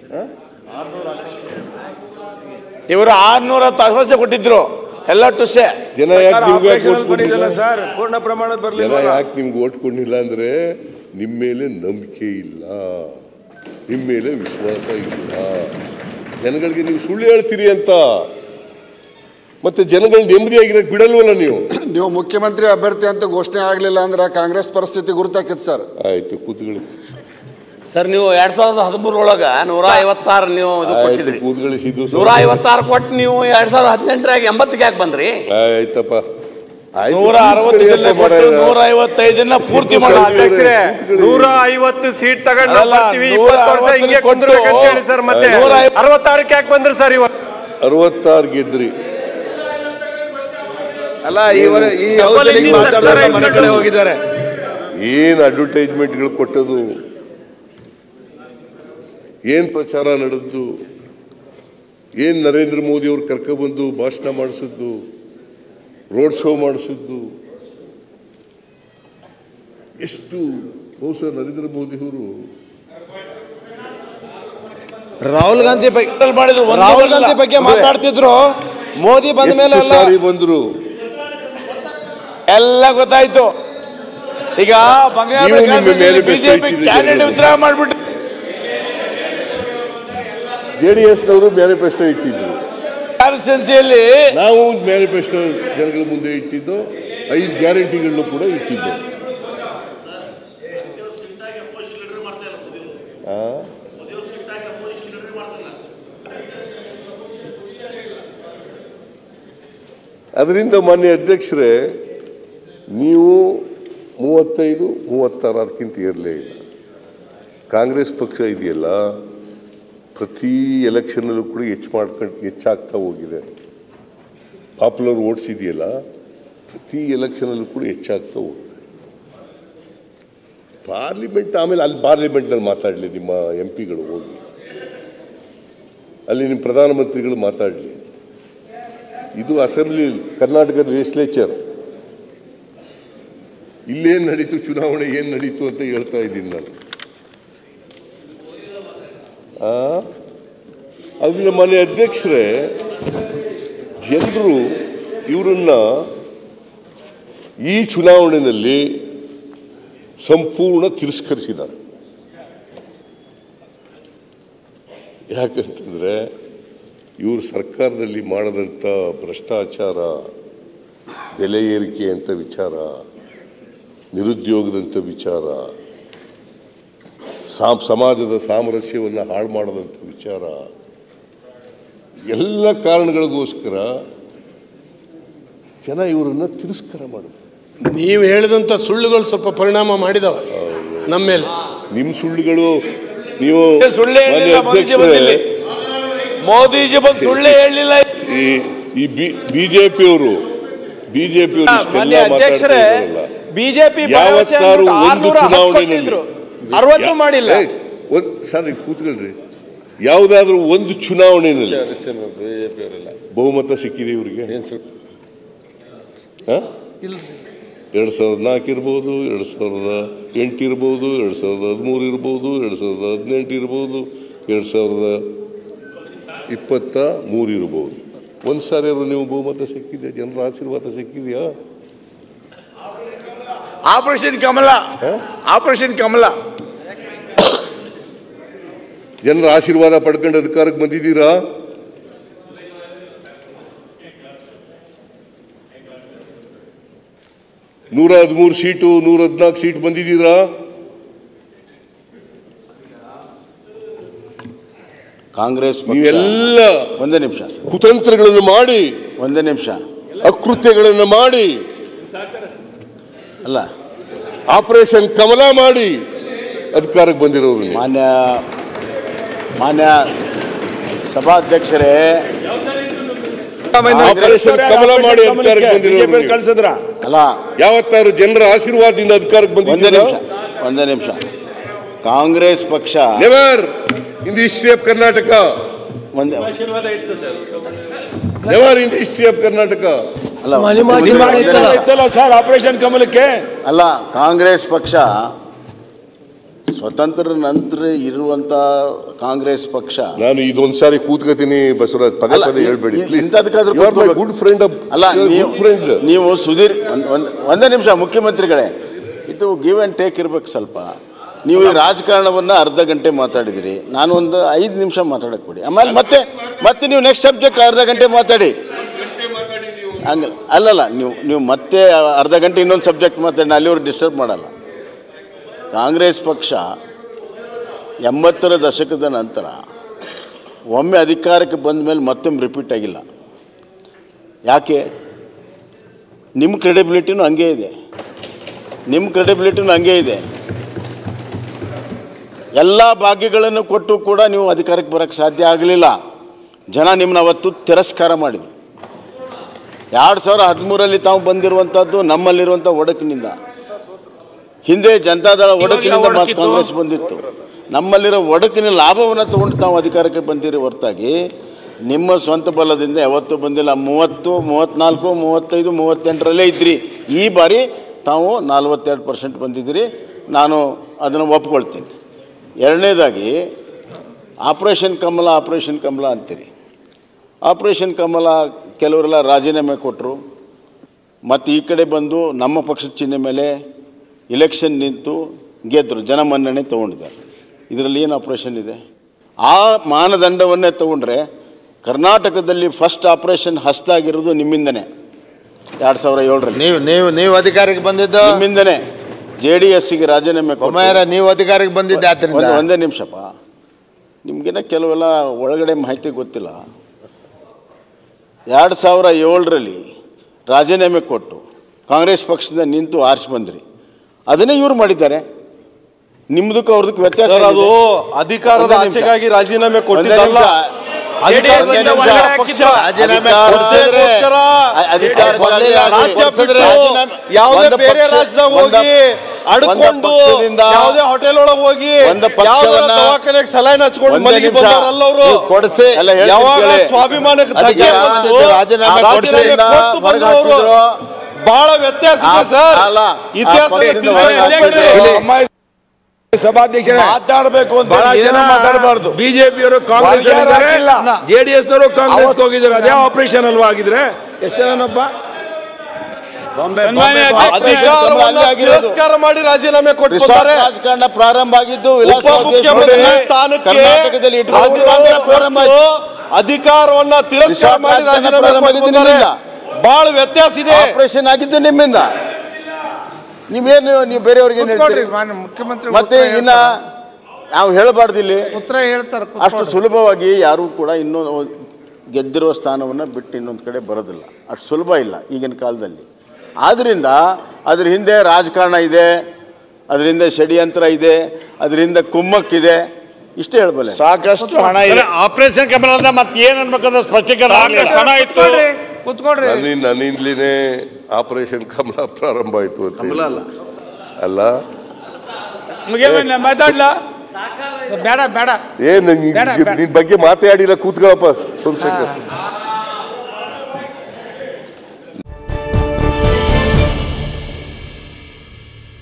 ಇವರು ಆರ್ನೂರ ಭರವಸೆ ಕೊಟ್ಟಿದ್ರು ಎಲ್ಲ ಟುಸೆ ಜನ ಯಾಕೆ ನಿಮ್ಗೆ ಯಾಕೆ ಆಪರೇಷನ್ ಓಟ್ ಮಾಡಿದಲ್ಲ ಕೊಟ್ಟಿಲ್ಲ ಸರ್ ಪೂರ್ಣ ಪ್ರಮಾಣದ ಜನ ಬರಲಿಲ್ಲ ಯಾಕೆ ನಿಮ್ಗೆ ಓಟ್ ಕೊಡ್ಲಿಲ್ಲ ಅಂದ್ರೆ ನಿಮ್ಮ ಮೇಲೆ ನಂಬಿಕೆ ಇಲ್ಲ ನಿಮ್ಮ ಮೇಲೆ ವಿಶ್ವಾಸ ಇಲ್ಲ ಜನಗಳಿಗೆ ನೀವು ಸುಳ್ಳು ಹೇಳ್ತೀರಿ ಅಂತ ಮತ್ತೆ ಜನಗಳು ನೆಮ್ಮದಿಯಾಗಿರಕ್ಕೆ ಬಿಡಲ್ವಲ್ಲ ನೀವು ನೀವು ಮುಖ್ಯಮಂತ್ರಿ ಅಭ್ಯರ್ಥಿ ಅಂತ ಘೋಷಣೆ ಆಗಲಿಲ್ಲ ಅಂದ್ರೆ ಕಾಂಗ್ರೆಸ್ ಪರಿಸ್ಥಿತಿ ಗುರುತಾಕಿತ್ತು ಸರ್ ಆಯ್ತು ಕೂತ್ಕೊಳ್ಳಿ ಸರ್ ನೀವು ಎರಡ್ ಸಾವಿರದ ಹದಿಮೂರೊಳಗ ನೂರ ಐವತ್ತಾರು ನೀವು ಇದು ಆಯ್ತು ಕೊಟ್ಟಿದ್ರಿ ಕೂತ್ಕೊಳ್ಳಿ ಸಿದ್ದು ನೂರ ಐವತ್ತಾರು ಕೊಟ್ಟು ನೀವು ಎರಡ್ ಸಾವಿರದ ಹದಿನೆಂಟರಾಗ ಎಂಬತ್ತಕ್ಕೆ ಯಾಕೆ ಬಂದ್ರಿ ಆಯ್ತಪ್ಪ ಆಯ್ತು, ನೂರ ಅರವತ್ತು ಕೂತ್ಕೊಳ್ಳಿ ಜಿಲ್ಲೆ ಅಪ್ಪ ಕೊಟ್ಟು ಮಾರಾಯ. ನೂರ ಐವತ್ತೈದನ್ನ ಪೂರ್ತಿ ಮಾಡಿದ್ವಿ ಅಧ್ಯಕ್ಷರೇ ನೂರ ಐವತ್ತು ಸೀಟ್ ತಗೊಂಡು ನಾವು ಅಲ್ಲ, ಬರ್ತೀವಿ ನೂರ ಇಪ್ಪತ್ತು ವರ್ಷ ಹಿಂಗೆ ಅರವತ್ತಲ್ಲಿ ಕೊಟ್ಟು ಕುಂದ್ರಬೇಕಂತ ಹೇಳಿ ಸರ್ ಮತ್ತೆ ನೂರ ಐವತ್ತು- ಅರವತ್ತಾರಕ್ಕೆ ಯಾಕೆ ಬಂದ್ರಿ ಸರ್ ಇವತ್ತು ಅರವತ್ತಾರು ಗೆದ್ರಿ ಅಲ್ಲ ಇವರು ಈ Double ಔಷಧಿಗೆ engine ಮಾತಾಡ್ದವ್ರು ಸರ್ಕಾರ ಮನೆ ಕಡೆ ಹೋಗಿದ್ದಾರೆ ಏನ್ ಅಡ್ವರ್ಟೈಸ್ಮೆಂಟ್ಗಳು ಕೊಟ್ಟದು ಏನ್ ಪ್ರಚಾರ ನಡೆದ್ದು ಏನ್ ನರೇಂದ್ರ ಮೋದಿ ಅವ್ರು ಕರ್ಕೊಬಂದು ಭಾಷಣ ಮಾಡಿಸಿದ್ದು ರೋಡ್ ಶೋ ಮಾಡಿಸಿದ್ದು ಎಷ್ಟು ಬಹುಶಃ ನರೇಂದ್ರ ಮೋದಿ ಅವರು ರಾಹುಲ್ ಗಾಂಧಿ ಬಗ್ಗೆ ಮಾಡಿದ್ರು ಒಂದು ರಾಹುಲ್ ಬರಲಿಲ್ಲ. ಗಾಂಧಿ ಬಗ್ಗೆ ಮಾತಾಡ್ತಿದ್ರು ಮೋದಿ ಬಂದ ಮೇಲೆ ಎಷ್ಟು ಎಲ್ಲ ಸಾರಿ ಬಂದ್ರು ಎಲ್ಲ ಗೊತ್ತಾಯ್ತು ಈಗ ನೀವು ನಿಮ್ಮ ಮೇಲೆ ಬಿಜೆಪಿ ಬೆಸ್ಟ್ ಕ್ಯಾಂಡಿಡೇಟ್ ಇಟ್ಟಿದ್ದೀರಿ. ವಿತ್ಡ್ರಾ ಮಾಡ್ಬಿಟ್ಟು ಜೆ ಡಿ ಎಸ್ನವರು ಮ್ಯಾನಿಫೆಸ್ಟೋ ಇಟ್ಟಿದ್ರು ಕಾನ್ಸ್ಟಿಟ್ಯೂನ್ಸಿಯಲ್ಲಿ ನಾವು ಮ್ಯಾನಿಫೆಸ್ಟೋ ಜನಗಳ ಮುಂದೆ ಇಟ್ಟಿದ್ದು ಐದು ಗ್ಯಾರಂಟಿಗಳನ್ನು ಕೂಡ ಇಟ್ಟಿದ್ದು ಆ? ಅದರಿಂದ ಮಾನ್ಯ ಅಧ್ಯಕ್ಷರೇ ನೀವು ಮೂವತ್ತೈದು ಮೂವತ್ತಾರು ಅದಕ್ಕಿಂತ ಇರಲೇ ಇಲ್ಲ ಕಾಂಗ್ರೆಸ್ ಪಕ್ಷ ಇದೆಯಲ್ಲ ಪ್ರತಿ ಎಲೆಕ್ಷನ್ನಲ್ಲೂ ಕೂಡ ಹೆಚ್ಚು ಮಾಡ್ಕೊಂಡು ಹೆಚ್ಚಾಗ್ತಾ ಹೋಗಿದೆ ಪಾಪ್ಯುಲರ್ ವೋಟ್ಸ್ ಇದೆಯಲ್ಲ ಪ್ರತಿ ಎಲೆಕ್ಷನಲ್ಲೂ ಕೂಡ ಹೆಚ್ಚಾಗ್ತಾ ಹೋಗುತ್ತೆ ಪಾರ್ಲಿಮೆಂಟ್ ಆಮೇಲೆ ಅಲ್ಲಿ ಪಾರ್ಲಿಮೆಂಟ್ನಲ್ಲಿ ಮಾತಾಡಲಿ ನಿಮ್ಮ ಎಂ ಪಿಗಳು ಹೋಗಿ ಅಲ್ಲಿ ನಿಮ್ಮ ಪ್ರಧಾನಮಂತ್ರಿಗಳು ಮಾತಾಡಲಿ ಇದು ಅಸೆಂಬ್ಲಿ ಕರ್ನಾಟಕ ಲೆಜಿಸ್ಲೇಚರ್ ಇಲ್ಲೇನು ನಡೀತು ಚುನಾವಣೆ ಏನು ನಡೀತು ಅಂತ ಹೇಳ್ತಾ ಇದ್ದೀನಿ ನಾನು ಆ? ಅದರಿಂದ ಮನೆ ಅಧ್ಯಕ್ಷರೇ ಜನರು ಇವರನ್ನ ಈ ಚುನಾವಣೆಯಲ್ಲಿ ಸಂಪೂರ್ಣ ತಿರಸ್ಕರಿಸಿದ್ದಾರೆ ಯಾಕಂತಂದ್ರೆ ಇವರು ಸರ್ಕಾರದಲ್ಲಿ ಮಾಡದಂಥ ಭ್ರಷ್ಟಾಚಾರ ಬೆಲೆ ಏರಿಕೆ ಅಂತ ವಿಚಾರ ನಿರುದ್ಯೋಗದಂಥ ವಿಚಾರ ಸಾಮ್ ಸಮಾಜದ ಸಾಮರಸ್ಯವನ್ನು ಹಾಳು ಮಾಡದಂಥ ವಿಚಾರ ಎಲ್ಲ ಕಾರಣಗಳಿಗೋಸ್ಕರ ಜನ ಇವರನ್ನ ತಿರಸ್ಕಾರ ಮಾಡಿದ್ರು ನೀವು ಹೇಳಿದಂಥ ಸುಳ್ಳುಗಳು ಸ್ವಲ್ಪ ಪರಿಣಾಮ ಮಾಡಿದವ ನಮ್ಮ ಮೇಲೆ ನಿಮ್ಮ ಸುಳ್ಳುಗಳು ನೀವು ಸುಳ್ಳೇ ಹೇಳಿಲ್ಲ ಮಾನ್ಯ ಮೋದಿಜಿ ಅಧ್ಯಕ್ಷರೇ, ಬಂದಿಲ್ಲಿ ಮೋದಿಜಿ ಬಂದು ಸುಳ್ಳೇ ಹೇಳಿಲ್ಲ ಈ ಈ ಬಿಜೆಪಿಯವರು ಬಿಜೆಪಿಯವರು ಇಷ್ಟೆಲ್ಲ ಮಾನ್ಯ ಅಧ್ಯಕ್ಷರೇ ಮಾತಾಡ್ತಾ ಬಿಜೆಪಿ ಯಾವತ್ತಾರು ಒಂದು ಚುನಾವಣೆಯಲ್ಲಿ ಅರವತ್ತು ಯಾ- ಮಾಡಿಲ್ಲ ಏ, ಒಂದ್ ಸರ್ ನೀವು ಕೂತ್ಕೊಳ್ರಿ ಯಾವುದಾದ್ರೂ ಒಂದು ಚುನಾವಣೆಯಲ್ಲಿ ಬಹುಮತ ಸಿಕ್ಕಿದೆ ಇವರಿಗೆ ಎರಡು ಸಾವಿರದ ನಾಲ್ಕು ಇರ್ಬೋದು ಎರಡು ಸಾವಿರದ ಎಂಟು ಇರ್ಬೋದು ಎರಡು ಸಾವಿರದ ಹದಿಮೂರು ಇರ್ಬೋದು ಎರಡು ಸಾವಿರದ ಹದಿನೆಂಟು ಇರ್ಬೋದು ಎರಡು ಸಾವಿರದ ಇಪ್ಪತ್ತ ಮೂರು ಇರ್ಬೋದು ಒಂದು ಸಾರಿ ನೀವು ಬಹುಮತ ಸಿಕ್ಕಿದೆ ಜನರ ಆಶೀರ್ವಾದ ಸಿಕ್ಕಿದೆಯಾ ಆಪರೇಷನ್ ಕಮಲ ಆಪರೇಷನ್ ಕಮಲ ಜನರ ಆಶೀರ್ವಾದ ಪಡ್ಕೊಂಡು ಅಧಿಕಾರಕ್ಕೆ ಬಂದಿದ್ದೀರಾ ನೂರ ಹದಿಮೂರು ಸೀಟು ನೂರ ಹದಿನಾಲ್ಕು ಸೀಟ್ ಬಂದಿದ್ದೀರಾ ಕಾಂಗ್ರೆಸ್ ಪಕ್ಷ ನೀವೆಲ್ಲ ಒಂದೇ ನಿಮಿಷ ಸರ್ ಕುತಂತ್ರಗಳನ್ನು ಮಾಡಿ ಒಂದೇ ನಿಮಿಷ ಅಕೃತ್ಯಗಳನ್ನು ಮಾಡಿ ಅಲ್ಲ ಆಪರೇಷನ್ ಕಮಲ ಮಾಡಿ ಅಧಿಕಾರಕ್ಕೆ ಬಂದಿರೋರು ನೀವು. ಮಾನ್ಯ ಮಾನ್ಯ ಸಭಾಧ್ಯಕ್ಷರೇ ಆಪರೇಷನ್ ಕಮಲ ಮಾಡಿ ಅಧಿಕಾರಕ್ಕೆ ಬಂದಿರೋರು ಬಿಜೆಪಿ ನೀವು. ಕಳ್ಸಿದ್ರ ಅಲ್ಲ ಯಾವತ್ತಾರು ಜನರ ಆಶೀರ್ವಾದದಿಂದ ಅಧಿಕಾರಕ್ಕೆ ಒಂದೇ ಬಂದಿದ್ದೀರಾ ನಿಮಿಷ ಒಂದೇ ನಿಮಿಷ ಕಾಂಗ್ರೆಸ್ ಪಕ್ಷ never in the history of Karnataka ಒಂದೇ never in the history of Karnataka ಅಲ್ಲ ಮನೆ ಮಾಜಿ ಒಂದೇ ಮಾಡಿದ್ದಲ್ಲ. ನಿಮಿಷ. ಇತ್ತಲ್ಲ ಸರ್ ಆಪರೇಷನ್ ಕಮಲಕ್ಕೆ ಅಲ್ಲ ಕಾಂಗ್ರೆಸ್ ಪಕ್ಷ ಸ್ವತಂತ್ರ ನಂತರ ಇರುವಂಥ ಕಾಂಗ್ರೆಸ್ ಪಕ್ಷ ನಾನು ಇದೊಂದ್ ಸಾರಿ ಕೂತ್ಕೋತೀನಿ ಬಸವರಾಜ್ ಪದೇ ಅಲ್ಲ, ಪದೇ ಇ- ಹೇಳ್ಬೇಡಿ ಇ- ಪ್ಲೀಸ್ ಇಂಥದಕ್ಕಾದ್ರೂ ಯು ಆರ್ ಮೈ ಕೂತ್ಕೋಬೇಕು. ಗುಡ್ ಫ್ರೆಂಡ್ ಅಲ್ಲ ನೀವು ಗುಡ್ ಫ್ರೆಂಡ್ ನೀವು ಸುಧೀರ್ ಒಂದ್- ಒಂದ್- ಒಂದೇ ನಿಮಿಷ ಮುಖ್ಯಮಂತ್ರಿಗಳೇ ಇದು ಗಿವ್ ಆ್ಯಂಡ್ ಟೇಕ್ ಇರ್ಬೇಕು ಸ್ವಲ್ಪ ನೀವು ಈ ರಾಜಕಾರಣವನ್ನು ಅರ್ಧ ಗಂಟೆ ಮಾತಾಡಿದಿರಿ ನಾನು ಒಂದು ಐದು ನಿಮಿಷ ಮಾತಾಡಕ್ಕೆ ಬಿಡಿ ಆಮೇಲೆ ಮತ್ತೆ ಮತ್ತೆ ನೀವು ನೆಕ್ಸ್ಟ್ ಸಬ್ಜೆಕ್ಟ್ ಅರ್ಧ ಗಂಟೆ ಮಾತಾಡಿ ಹಂಗ ಅಲ್ಲಲ್ಲ ನೀವು ನೀವು ಮತ್ತೆ ಅರ್ಧ ಗಂಟೆ ಇನ್ನೊಂದು ಸಬ್ಜೆಕ್ಟ್ ಮಾತಾಡಿ ಅಲ್ಲಿವ್ರು ಡಿಸ್ಟರ್ಬ್ ಮಾಡಲ್ಲ ಕಾಂಗ್ರೆಸ್ ಪಕ್ಷ ಎಂಬತ್ತರ ದಶಕದ ನಂತರ ಒಮ್ಮೆ ಅಧಿಕಾರಕ್ಕೆ ಬಂದ ಮೇಲೆ ಮತ್ತೊಮ್ಮೆ ರಿಪೀಟ್ ಆಗಿಲ್ಲ ಯಾಕೆ ನಿಮ್ಮ ಕ್ರೆಡಿಬಿಲಿಟಿನೂ ಹಂಗೆ ಇದೆ ನಿಮ್ಮ ಕ್ರೆಡಿಬಿಲಿಟಿನೂ ಹಂಗೆ ಇದೆ ಎಲ್ಲ ಭಾಗ್ಯಗಳನ್ನು ಕೊಟ್ಟು ಕೂಡ ನೀವು ಅಧಿಕಾರಕ್ಕೆ ಬರೋಕ್ಕೆ ಸಾಧ್ಯ ಆಗಲಿಲ್ಲ ಜನ ನಿಮ್ಮನ್ನ ಅವತ್ತು ತಿರಸ್ಕಾರ ಮಾಡಿದರು ಎರಡು ಸಾವಿರ ಹದಿಮೂರಲ್ಲಿ ತಾವು ಬಂದಿರುವಂಥದ್ದು ನಮ್ಮಲ್ಲಿರುವಂಥ ಒಡಕಿನಿಂದ ಹಿಂದೆ ಜನತಾದಳ ಒಡಕಿನಿಂದ ಮಾತ್ರ ಕಾಂಗ್ರೆಸ್ ಬಂದಿತ್ತು ನಮ್ಮಲ್ಲಿರೋ ಒಡಕಿನ ಲಾಭವನ್ನು ತಗೊಂಡು ತಾವು ಅಧಿಕಾರಕ್ಕೆ ಬಂದಿರಿ ಹೊರತಾಗಿ ನಿಮ್ಮ ಸ್ವಂತ ಬಲದಿಂದ ಯಾವತ್ತೂ ಬಂದಿಲ್ಲ ಮೂವತ್ತು ಮೂವತ್ತ್ನಾಲ್ಕು ಮೂವತ್ತೈದು ಮೂವತ್ತೆಂಟರಲ್ಲೇ ಇದ್ರಿ ಈ ಬಾರಿ ತಾವು ನಲ್ವತ್ತೆರಡು ಪರ್ಸೆಂಟ್ ಬಂದಿದ್ದೀರಿ ನಾನು ಅದನ್ನು ಒಪ್ಕೊಳ್ತೀನಿ ಎರಡನೇದಾಗಿ ಆಪ್ರೇಷನ್ ಕಮಲ ಆಪ್ರೇಷನ್ ಕಮಲ ಅಂತೀರಿ ಆಪ್ರೇಷನ್ ಕಮಲ ಕೆಲವರೆಲ್ಲ ರಾಜೀನಾಮೆ ಕೊಟ್ಟರು ಮತ್ತು ಈ ಕಡೆ ಬಂದು ನಮ್ಮ ಪಕ್ಷದ ಚಿಹ್ನೆ ಮೇಲೆ ಇಲೆಕ್ಷನ್ ನಿಂತು ಗೆದ್ದರು ಜನ ಮನ್ನಣೆ ತೊಗೊಂಡಿದ್ದಾರೆ ಇದರಲ್ಲಿ ಏನು ಆಪ್ರೇಷನ್ ಇದೆ ಆ ಮಾನದಂಡವನ್ನೇ ತಗೊಂಡ್ರೆ ಕರ್ನಾಟಕದಲ್ಲಿ ಫಸ್ಟ್ ಆಪ್ರೇಷನ್ ಹಸ್ತಾಗಿರೋದು ನಿಮ್ಮಿಂದನೇ ಎರಡು ಸಾವಿರ ಏಳರಲ್ಲಿ ನೀವು ನೀವು ನೀವು ಅಧಿಕಾರಕ್ಕೆ ಬಂದಿದ್ದು ನಿಮ್ಮಿಂದನೇ ಜೆ ಡಿ ಎಸ್ಸಿಗೆ ರಾಜೀನಾಮೆ ಕೊಟ್ಟು- ಒಮ್ಮೆಯಾರ ನೀವು ಅಧಿಕಾರಕ್ಕೆ ಬಂದಿದ್ದೆ ಆದ್ರಿಂದ ಒಂದು ಒಂದೇ ನಿಮಿಷಪ್ಪ ನಿಮಗಿನ್ನ ಕೆಲವೆಲ್ಲ ಒಳಗಡೆ ಮಾಹಿತಿ ಗೊತ್ತಿಲ್ಲ ಎರಡು ಸಾವಿರ ಏಳರಲ್ಲಿ ರಾಜೀನಾಮೆ ಕೊಟ್ಟು ಕಾಂಗ್ರೆಸ್ ಪಕ್ಷದಿಂದ ನಿಂತು ಆರಿಸಿ ಬಂದ್ರಿ ಅದನ್ನೇ ಇವ್ರು ಮಾಡಿದ್ದಾರೆ ನಿಮ್ದಕ್ಕೂ ಅವ್ರದಕ್ಕೂ ವ್ಯತ್ಯಾಸ ಸರ್ ಅದು ಏನಿದೆ? ಅಧಿಕಾರದ ಒಂದೇ ನಿಮಿಷ. ಆಸೆಗಾಗಿ ರಾಜೀನಾಮೆ ಒಂದೇ ಕೊಟ್ಟಿದ್ದಲ್ಲ ನಿಮಿಷ. ಅಧಿಕಾರದಿಂದ ಒಂದೇ ಒಳ್ಳೆ ನಿಮಿಷ. ಪಕ್ಷ ರಾಜೀನಾಮೆ ಅಧಿಕಾರ- ಕೊಡ್ಸಿದ್ರೆ ಅದಕ್ಕೋಸ್ಕರ ಅ- ಅಧಿಕಾರಕ್ಕಾಗಿ ಕೊಡ್ಲಿಲ್ಲ, ಆಗಲಿ, ರಾಜ್ಯ ಕೊಡ್ಸಿದ್ರೆ ಬಿಟ್ಟು ರಾಜೀನಾಮೆ- ಯಾವುದೇ ಒಂದು ಬೇರೆ ಪಕ್ಷ- ರಾಜ್ಯದಾಗ ಒಂದು- ಹೋಗಿ ಅಡ್ಕೊಂಡು ಒಂದು ಪಕ್ಷದಿಂದ ಯಾವುದೇ ಹೋಟೆಲ್ ಒಳಗೆ ಹೋಗಿ ಒಂದು ಯಾವ್ದಾರ ಪಕ್ಷವನ್ನ- ದವಾಖಾನೆಗೆ ಸಲೈನ್ ಹಚ್ಕೊಂಡು ಒಂದೇ ಮನೆಗೆ ನಿಮಿಷ. ಬಂದವರಲ್ಲ ಅವರು ನೀವು ಕೊಡಿಸಿ ಎಲ್ಲ ಹೇಳ್ತೀನಿ ಯಾವಾಗ ಕೇಳಿ. ಸ್ವಾಭಿಮಾನಕ್ಕೆ ಧಕ್ಕೆ ಅದಕ್ಕೆ ಬಂತು, ರಾಜೀನಾಮೆ ರಾಜೀನಾಮೆ ಕೊಡ್ಸಿ. ಕೊಟ್ಟು ಹೊರಗೆ ಬಂದವರು ಹಾಕಿದ್ರು. ಬಹಳ ವ್ಯತ್ಯಾಸ ಇದೆ ಆ- ಸರ್ ಅಲ್ಲ, ಇತಿಹಾಸದ ಆ ಪಕ್ಷದಿಂದ ಹೊರಗೆ ತಿರುಗಿ ಹಾಕಿದ್ರು. ಸಭಾಧ್ಯಕ್ಷ ಮಾತಾಡ್ಬೇಕು ಅಂತ ಬಹಳ ಏನೋ ಜನ ಮಾತಾಡಬಾರ್ದು ಬಿಜೆಪಿಯವರು ಕಾಂಗ್ರೆಸ್ ವರ್ಗಾರ ಹಾಕಿಲ್ಲ. ಜೆಡಿಎಸ್ ನವರು ಕಾಂಗ್ರೆಸ್ ಹೋಗಿದ್ದಾರೆ ಅದೇ ಆಪರೇಷನ್ ಅಲ್ವಾ ಆಗಿದ್ರೆ ಎಷ್ಟು ಜನಪ್ಪ ಅಧಿಕಾರವನ್ನ ಅಲ್ಲಿ ಆಗಿರೋದು. ತಿರಸ್ಕಾರ ಮಾಡಿ ರಾಜೀನಾಮೆ ಕೊಟ್ಟು ರಿಸಾರ್ಟ್ ಬಂದ್ದಾರೆ ರಾಜಕಾರಣ ಪ್ರಾರಂಭ ಆಗಿದ್ದು ವಿಲಾಸ ಉಪಮುಖ್ಯಮಂತ್ರಿ ಸ್ಥಾನಕ್ಕೆ ಕರ್ನಾಟಕದಲ್ಲಿ ಇಟ್ಕೊಂಡು ರಾಜೀನಾಮೆ ರಾಜಕಾರಣ ಪ್ರಾರಂಭ ಆಯ್ತು. ಕೊಟ್ಟು ಅಧಿಕಾರವನ್ನ ತಿರಸ್ಕಾರ ರಿಸಾರ್ಟ್ ಮಾಡಿ ರಾಜಕಾರಣ ರಾಜೀನಾಮೆ ಪ್ರಾರಂಭ ಕೊಟ್ಟು ಆಗಿದ್ದು ಬಂದ್ದಾರೆ. ನಿಮ್ಮಿಂದ. ಬಹಳ ವ್ಯತ್ಯಾಸ ಇದೆ ಆಪರೇಷನ್ ಆಗಿದ್ದು ನಿಮ್ಮಿಂದ ನೀವೇನು ನೀವು ಬೇರೆಯವ್ರಿಗೆ ಏನು ಹೇಳ್ತೀರಿ ಮುಖ್ಯಮಂತ್ರಿ ಮತ್ತೆ ಇನ್ನ ನಾವು ಹೇಳಬಾರ್ದು ಇಲ್ಲಿ ಉತ್ತರ ಹೇಳ್ತಾರೆ ಅಷ್ಟು ಸುಲಭವಾಗಿ ಯಾರೂ ಕೂಡ ಇನ್ನೂ ಗೆದ್ದಿರುವ ಸ್ಥಾನವನ್ನು ಬಿಟ್ಟು ಇನ್ನೊಂದು ಕಡೆ ಬರೋದಿಲ್ಲ ಅಷ್ಟು ಸುಲಭ ಇಲ್ಲ ಈಗಿನ ಕಾಲದಲ್ಲಿ ಆದ್ದರಿಂದ ಅದ್ರ ಹಿಂದೆ ರಾಜಕಾರಣ ಇದೆ ಅದ್ರ ಹಿಂದೆ ಷಡ್ಯಂತ್ರ ಇದೆ ಅದ್ರ ಹಿಂದೆ ಕುಮ್ಮಕ್ಕಿದೆ ಇಷ್ಟೇ ಹೇಳ್ಬಲ್ಲೆ ಸಾಕಷ್ಟು ಹಣ ಇದೆ ಆಪರೇಷನ್ ಕಮಲದ ಮತ್ತೆ ಏನ್ ಅನ್ಬೇಕಂದ್ರೆ ಸ್ಪಷ್ಟೀಕರಣ ಹಣ ಇತ್ತು ಕುತ್ಕೊಳ್ರಿ ನನ್ನಿಂದ ನನ್ನಿಂದಲೇ ಆಪರೇಷನ್ ಕಮಲ ಪ್ರಾರಂಭ ಆಯಿತು ಅಂತ ಕಮಲ ಅಲ್ಲ. ಅಲ್ಲ ಮಾತಾಡ್ಲ ಬೇಡ ಬೇಡ ಏ ಬೇಡ, ಬೇಡ. ನಿನ್ ಬಗ್ಗೆ ಮಾತಾಡಿಲ್ಲ ಕೂತ್ಕೊಳ್ಳಪ್ಪ ಸ್ವಲ್ಪ ಸೆಕೆಂಡ್